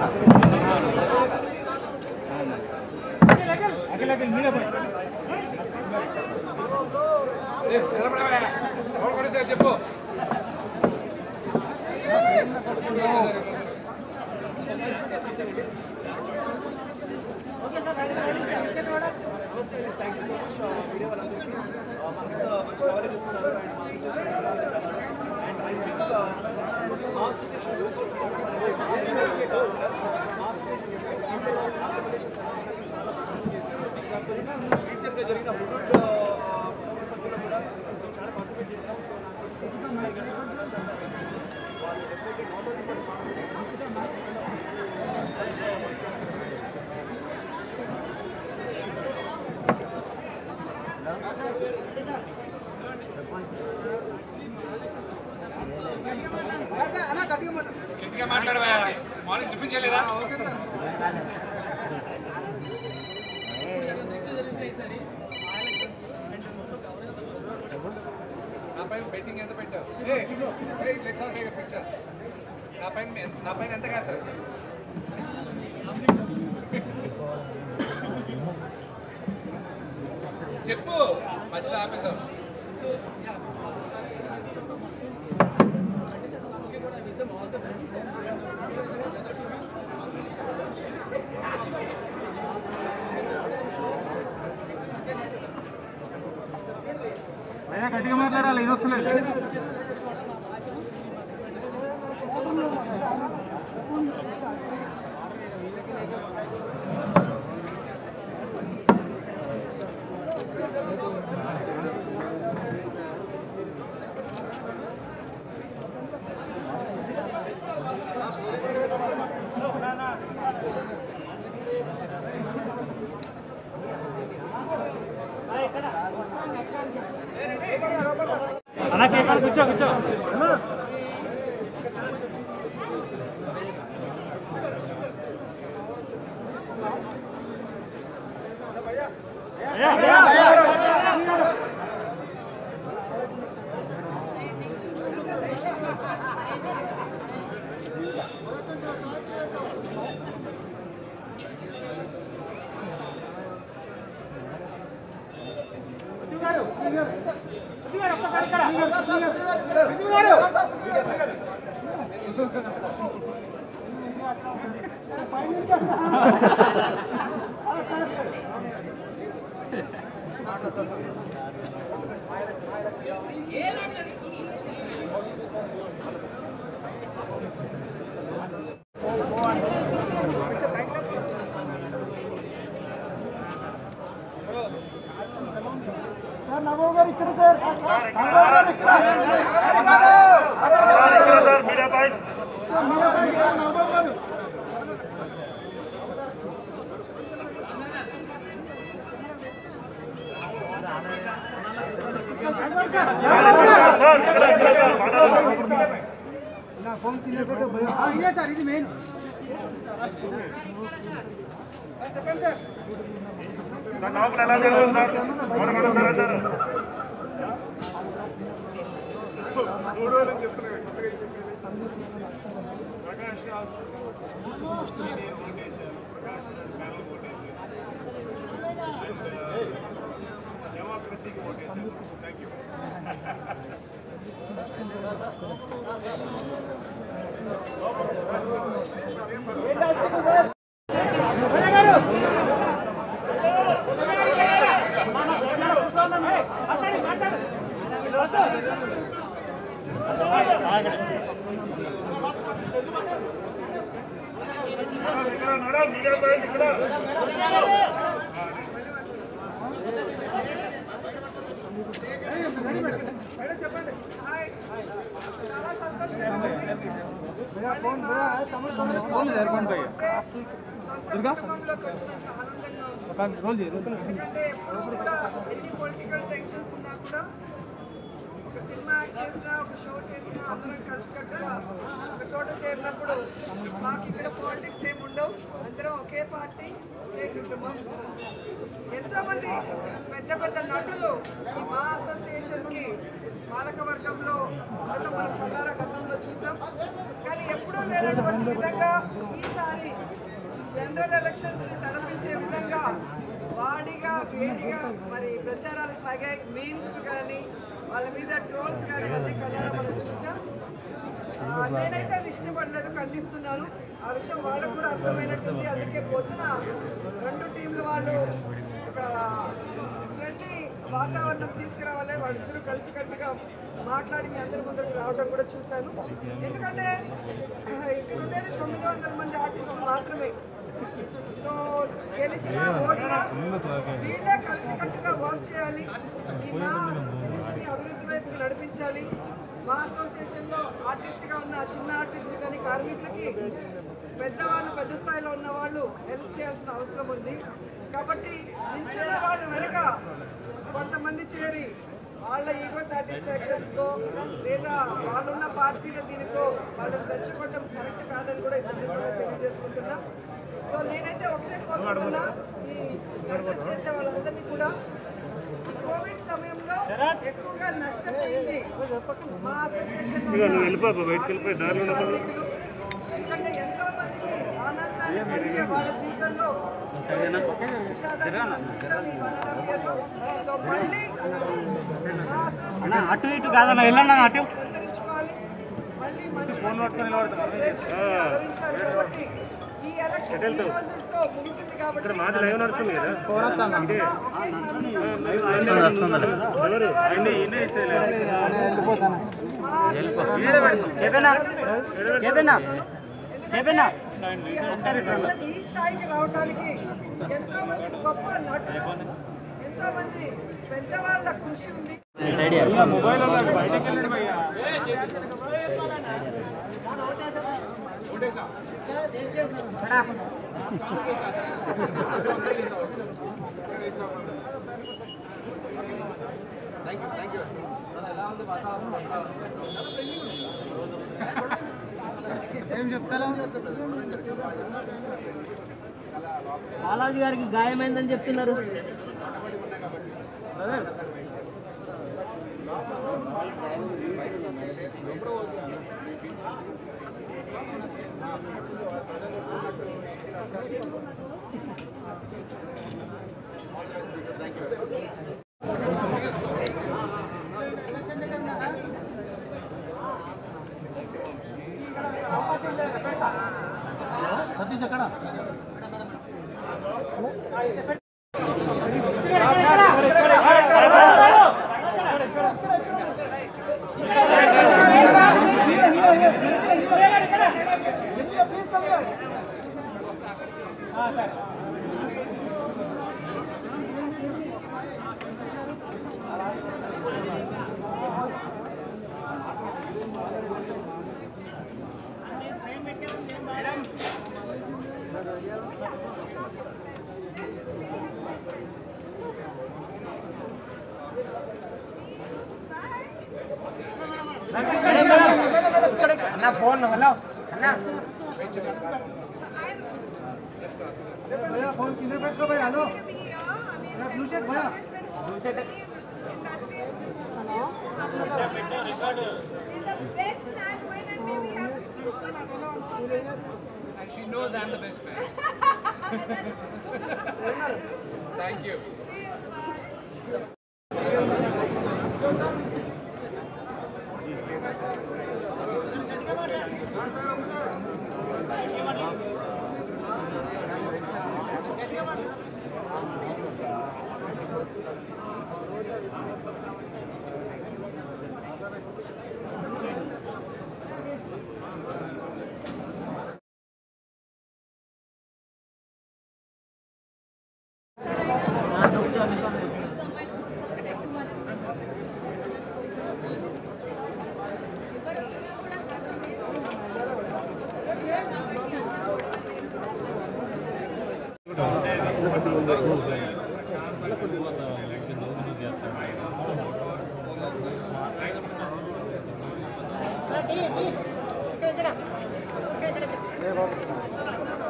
చెప్పు thank you so much media వాళ్ళందరికీ మనకి మంచి కవరేజ్ ఇస్తున్నారు అండ్ ఐ థింక్ మా అసోసియేషన్ గురించి మెంబర్స్కే కాకుండా మా అసోసియేషన్ ఆంధ్రప్రదేశ్ చాలా ప్రచారం చేశారు ఎగ్జాంపుల్ రీసెంట్గా జరిగిన హుడూడ్ పట్టులో కూడా మేము చాలా కాంట్రిబ్యూట్ చేశాం సో నాకు తెలిసి వాళ్ళు డెఫినెట్లీ నాట్ ఓన్లీ ఫర్ గట్టిగా మాట్లాడవా మార్నింగ్ టిఫిన్ చేయలేదా నా పైన బెట్టింగ్ ఎంత పెట్టావు పిక్చర్ నా పైన ఎంత- నా పైన ఎంత కాదు సార్ చెప్పు మధ్యలో ఆపేశావు గట్టిగా మాట్లాడాలి ఇది వస్తలేదు అలా కేకాడ కూర్చో కూర్చో ప్రకాష్ రాజ్ నేను ఓటేశాను ప్రకాష్ రాజ్ మేడం ఓటేశాను డెమోక్రసీకి ఓటేశాను థ్యాంక్ యూ కార్యక్రమంలోకి వచ్చినంత ఆనందంగా ఉంది ఎందుకంటే ఎప్పుడు కూడా ఎన్ని పొలిటికల్ టెన్షన్స్ ఉన్నా కూడా ఒక సినిమా యాక్ట్ చేసినా ఒక షో చేసినా అందరం కలిసికట్టుగా ఒక చోట చేరినప్పుడు మాకు ఇక్కడ పాలిటిక్స్ ఏమి ఉండవు అందరం ఒకే పార్టీ ఒకే కుటుంబం ఎంతో మంది పెద్ద పెద్ద నటులు ఈ మా అసోసియేషన్కి పాలక వర్గంలో ఉండటం మనం కల్లారా గతంలో చూసాం కానీ ఎప్పుడూ లేనటువంటి విధంగా ఈసారి ఈసారి జనరల్ ఎలక్షన్స్ ని తలపించే విధంగా వాడిగా వేడిగా మరి ప్రచారాలు సాగాయి మీమ్స్ కానీ వాళ్ళ మీద ట్రోల్స్ కానీ అన్ని కళ్ళారా మనం చూసాం ఆ, నేనైతే అది ఇష్టపడలేదు ఖండిస్తున్నాను ఆ విషయం వాళ్ళకు కూడా అర్థమైనట్టుంది అందుకే పొద్దున రెండు టీంల వాళ్ళు ఒక ఫ్రెండ్లీ వాతావరణం తీసుకురావాలి వాళ్ళిద్దరూ కలిసికట్టుగా మాట్లాడి మీ అందరి ముందరకు రావడం కూడా చూశాను ఎందుకంటే ఇక్కడ ఉండేది తొమ్మిది వందల మంది ఆర్టిస్టులు మాత్రమే సో గెలిచినా ఓడినా వీళ్ళే కలిసికట్టుగా వర్క్ చేయాలి ఈ మా అసోసియేషన్ని అభివృద్ధి వైపుకి నడిపించాలి మా అసోసియేషన్లో ఆర్టిస్ట్గా ఉన్న చిన్న ఆర్టిస్టులు కానీ కార్మికులకి పెద్దవాళ్ళు పెద్ద స్థాయిలో ఉన్న వాళ్ళు హెల్ప్ చేయాల్సిన అవసరం ఉంది కాబట్టి నించున్న వాళ్ళు వెనక కొంతమంది చేరి వాళ్ళ ఈగో సాటిస్ఫాక్షన్స్కో లేదా వాళ్ళున్న పార్టీల దీనికో వాళ్ళని రెచ్చగొట్టడం కరెక్ట్ కాదని కూడా ఈ సందర్భంగా తెలియజేసుకుంటున్నా సో నేనైతే ఒకటే కోరుకుంటున్నా ఈ ప్రొటెస్ట్ చేసే వాళ్ళందరినీ కూడా ఈ కోవిడ్ సమయంలో ఎక్కువగా నష్టపోయింది మా అసోసియేషన్ కార్మికులు. ఎందుకంటే ఎంతో మందికి ఆనందాన్ని పంచే వాళ్ళ జీవితంలో విషాదాన్ని మనం చూసాం ఈ one and half year లో. సో మళ్ళీ మా అసోసియేషన్ అటు ఇటు కాదన్న వెళ్ళన్నా అటు సంతరించుకోవాలి. మళ్ళీ మంచి మంచి సినిమాలతో ప్రేక్షకుల్ని అలరించాలి కాబట్టి ఈ ఎలక్షన్ ఈ రోజుతో ముగిసింది కాబట్టి ఏదైనా ఈ స్థాయికి రావడానికి ఎంతో మంది గొప్ప నటులు ఎంతో మంది పెద్దవాళ్ళ కృషి ఉంది మొబైల్ బయటకు వెళ్ళండి భయ్యా బాలాజీ గారికి గాయమైందని చెప్తున్నారు సతీష్ ఎక్కడ అన్న ఫోన్ హలో అన్న ఫోన్ కింద పెట్టుకో భయ్ హలో బ్లూ షర్ట్ భయా And she knows I'm the best man. Thank you. ఇక్కడ ఇక్కడ ఇక్కడ ఇక్కడ